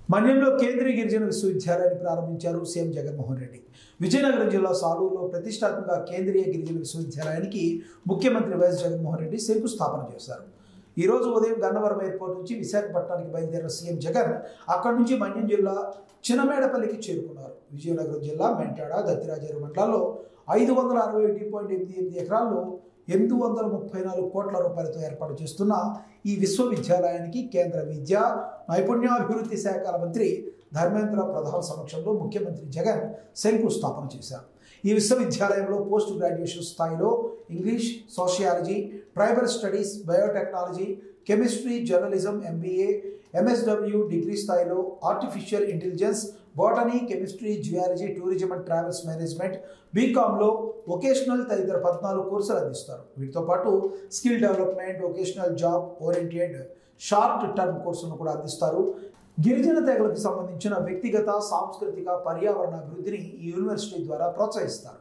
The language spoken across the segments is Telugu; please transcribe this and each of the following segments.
మన్యంలో కేంద్రీయ గిరిజన విశ్వవిద్యాలయాన్ని ప్రారంభించారు సీఎం జగన్మోహన్ రెడ్డి విజయనగరం జిల్లా సాలూరులో ప్రతిష్టాత్మక కేంద్రీయ గిరిజన విశ్వవిద్యాలయానికి ముఖ్యమంత్రి వైఎస్ జగన్మోహన్ రెడ్డి శంకుస్థాపన చేశారు ఈ రోజు ఉదయం గన్నవరం ఎయిర్పోర్ట్ నుంచి విశాఖపట్నానికి బయలుదేరిన సీఎం జగన్ అక్కడి నుంచి మన్యం జిల్లా చినమేడపల్లికి చేరుకున్నారు విజయనగరం జిల్లా మెంటాడ దత్తిరాజేరు మండలాల్లో ఐదు వందల అరవై ఒకటి పాయింట్ ఎనిమిది ఎనిమిది ఎకరాల్లో ఎనిమిది వందల ముప్పై నాలుగు కోట్ల రూపాయలతో ఏర్పాటు చేస్తున్న ఈ విశ్వవిద్యాలయానికి కేంద్ర విద్య నైపుణ్యాభివృద్ధి శాఖల మంత్రి ధర్మేంద్ర ప్రధాన్ సమక్షంలో ముఖ్యమంత్రి జగన్ శంకుస్థాపన చేశారు ఈ విశ్వవిద్యాలయంలో పోస్ట్ గ్రాడ్యుయేషన్ స్థాయిలో English sociology tribal studies biotechnology chemistry journalism MBA MSW degree స్థాయిలో artificial intelligence botany chemistry geology tourism and travels management బీకామ్లో వొకేషనల్ తదితర పద్నాలుగు కోర్సులు అందిస్తారు వీటితో పాటు skill development vocational job oriented short term కోర్సులను కూడా అందిస్తారు గిరిజన తెగలకు సంబంధించిన వ్యక్తిగత సాంస్కృతిక పర్యావరణ అభివృద్ధిని ఈ యూనివర్సిటీ ద్వారా ప్రోత్సహిస్తారు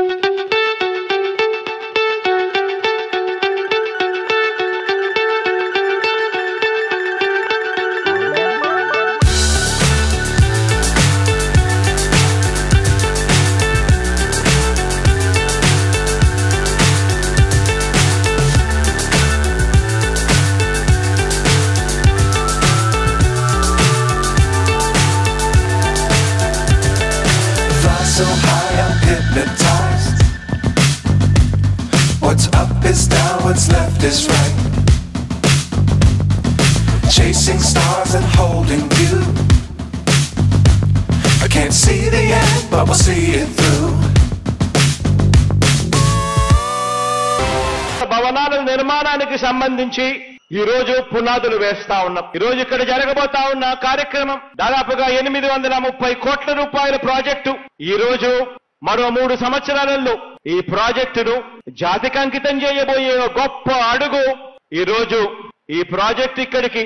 Fly so high, I'm hypnotized. What's up is down, what's left is right. Chasing stars and holding you. I can't see the end, but we'll see it through. భవనాల నిర్మాణానికి సంబంధించి ఈ రోజు పునాదులు వేస్తా ఉన్నాం ఈ రోజు ఇక్కడ జరగబోతా ఉన్న కార్యక్రమం దాదాపుగా ఎనిమిది వందల ముప్పై కోట్ల రూపాయల ప్రాజెక్టు ఈ రోజు మరో మూడు సంవత్సరాలలో ఈ ప్రాజెక్టును జాతికి అంకితం చేయబోయే ఒక గొప్ప అడుగు ఈ రోజు ఈ ప్రాజెక్ట్ ఇక్కడికి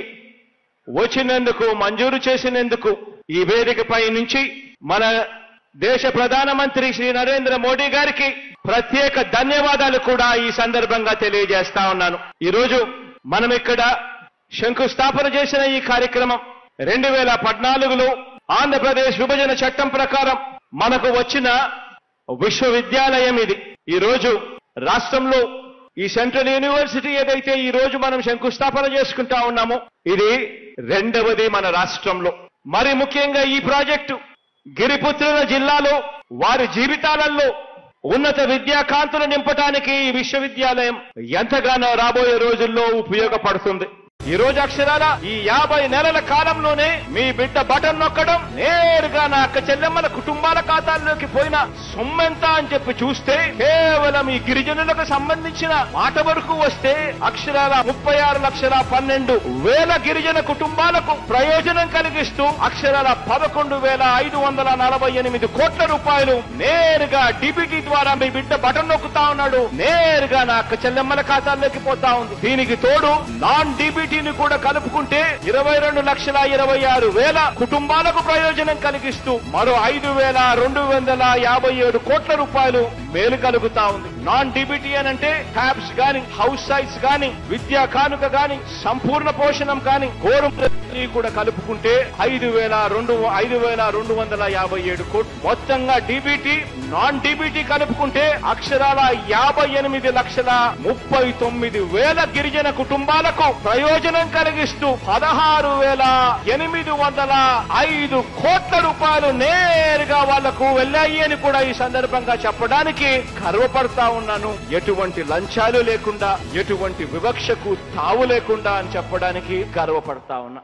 వచ్చినందుకు మంజూరు చేసినందుకు ఈ వేదికపై నుంచి మన దేశ ప్రధానమంత్రి శ్రీ నరేంద్ర మోడీ గారికి ప్రత్యేక ధన్యవాదాలు కూడా ఈ సందర్భంగా తెలియజేస్తా ఉన్నాను ఈ రోజు మనం ఇక్కడ శంకుస్థాపన చేసిన ఈ కార్యక్రమం రెండు వేల పద్నాలుగులో ఆంధ్రప్రదేశ్ విభజన చట్టం ప్రకారం మనకు వచ్చిన విశ్వవిద్యాలయం ఇది ఈ రోజు రాష్ట్రంలో ఈ సెంట్రల్ యూనివర్సిటీ ఏదైతే ఈ రోజు మనం శంకుస్థాపన చేసుకుంటా ఉన్నామో ఇది రెండవది మన రాష్ట్రంలో మరి ముఖ్యంగా ఈ ప్రాజెక్టు గిరిపుత్రుల జిల్లాలో వారి జీవితాలలో ఉన్నత విద్యా కాంతులు నింపటానికి ఈ విశ్వవిద్యాలయం ఎంతగానో రాబోయే రోజుల్లో ఉపయోగపడుతుంది ఈ రోజు అక్షరాల ఈ యాభై నెలల కాలంలోనే మీ బిడ్డ బటన్ నొక్కడం నేరుగా నా అక్క చెల్లెమ్మల కుటుంబాల ఖాతాల్లోకి పోయిన సొమ్మెంత అని చెప్పి చూస్తే కేవలం ఈ గిరిజనులకు సంబంధించిన మాట వరకు వస్తే అక్షరాల ముప్పై ఆరు లక్షల పన్నెండు వేల గిరిజన కుటుంబాలకు ప్రయోజనం కలిగిస్తూ అక్షరాల పదకొండు వేల ఐదు వందల నలభై ఎనిమిది కోట్ల రూపాయలు నేరుగా డిబిటీ ద్వారా మీ బిడ్డ బటన్ నొక్కుతా ఉన్నాడు నేరుగా నా అక్క చెల్లెమ్మల ఖాతాల్లోకి పోతా ఉంది దీనికి తోడు నాన్ డిబిటీని కూడా కలుపుకుంటే ఇరవై రెండు లక్షల ఇరవై ఆరు వేల కుటుంబాలకు ప్రయోజనం కలిగిస్తూ మరో ఐదు వేల రెండు వందల యాభై ఏడు కోట్ల రూపాయలు మేలు కలుగుతా ఉంది నాన్ డిబిటీ అని అంటే ట్యాబ్స్ గాని హౌస్ సైట్స్ గాని విద్యా కానుక గాని సంపూర్ణ పోషణం గాని కోరం కూడా కలుపుకుంటే ఐదు వేల రెండు ఐదు వేల రెండు వందల యాభై ఏడు కోట్లు మొత్తంగా డిబిటీ నాన్ డిబిటీ కలుపుకుంటే అక్షరాల యాభై ఎనిమిది లక్షల ముప్పై తొమ్మిది వేల గిరిజన కుటుంబాలకు ప్రయోజనం కలిగిస్తూ పదహారు వేల ఎనిమిది వందల ఐదు కోట్ల రూపాయలు నేరుగా వాళ్లకు వెళ్ళాయి అని కూడా ఈ సందర్భంగా చెప్పడానికి గర్వపడతా ఉన్నాను ఎటువంటి లంచాలు లేకుండా ఎటువంటి వివక్షకు తావు లేకుండా అని చెప్పడానికి గర్వపడతా ఉన్నా